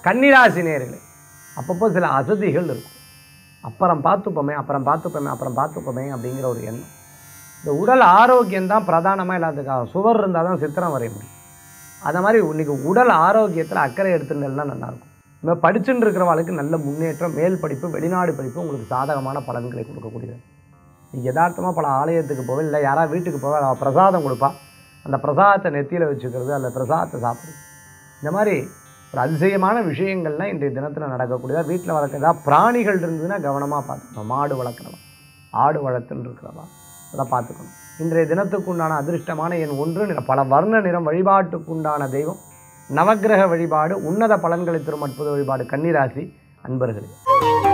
கன்னிராசி நேர்களே அப்பப்போ சில அசதிகள் இருக்கும் அப்புறம் பார்த்துப்போமே அப்புறம் பார்த்துப்போமே அப்புறம் பார்த்துப்போமே அப்படிங்கிற ஒரு எண்ணம் இந்த உடல் ஆரோக்கியம் தான் பிரதானமாக எல்லாத்துக்காகும் சுவர் இருந்தால் தான் சித்திரம் வரைய முடியும் அந்த மாதிரி இன்னைக்கு உடல் ஆரோக்கியத்தில் அக்கறை எடுத்துட்டேன்னா நல்லாயிருக்கும் இப்போ படிச்சுட்டு இருக்கிறவளுக்கு நல்ல முன்னேற்றம் மேல் படிப்பு வெளிநாடு படிப்பு உங்களுக்கு சாதகமான பலன்களை கொடுக்கக்கூடியது நீ யதார்த்தமாக பல ஆலயத்துக்கு போவே இல்லை யாராவது வீட்டுக்கு போவே அவள் பிரசாதம் கொடுப்பா அந்த பிரசாதத்தை நெத்தியில் வச்சுக்கிறது அந்த பிரசாதத்தை சாப்பிடுறது இந்த மாதிரி ஒரு அதிசயமான விஷயங்கள்லாம் இன்றைய தினத்தில் நடக்கக்கூடியதா வீட்டில் வளர்க்க ஏதாவது பிராணிகள் இருந்ததுன்னா கவனமாக பார்த்துக்கணும் மாடு வளர்க்குறவா ஆடு வளர்த்துன்னு இருக்கிறவா அதை பார்த்துக்கணும் இன்றைய தினத்துக்குண்டான அதிர்ஷ்டமான எண் ஒன்று நிறம் பல வர்ண நிறம் வழிபாட்டுக்குண்டான தெய்வம் நவக்கிரக வழிபாடு உன்னத பலன்களை தரும் அற்புத வழிபாடு கன்னிராசி அன்பர்களே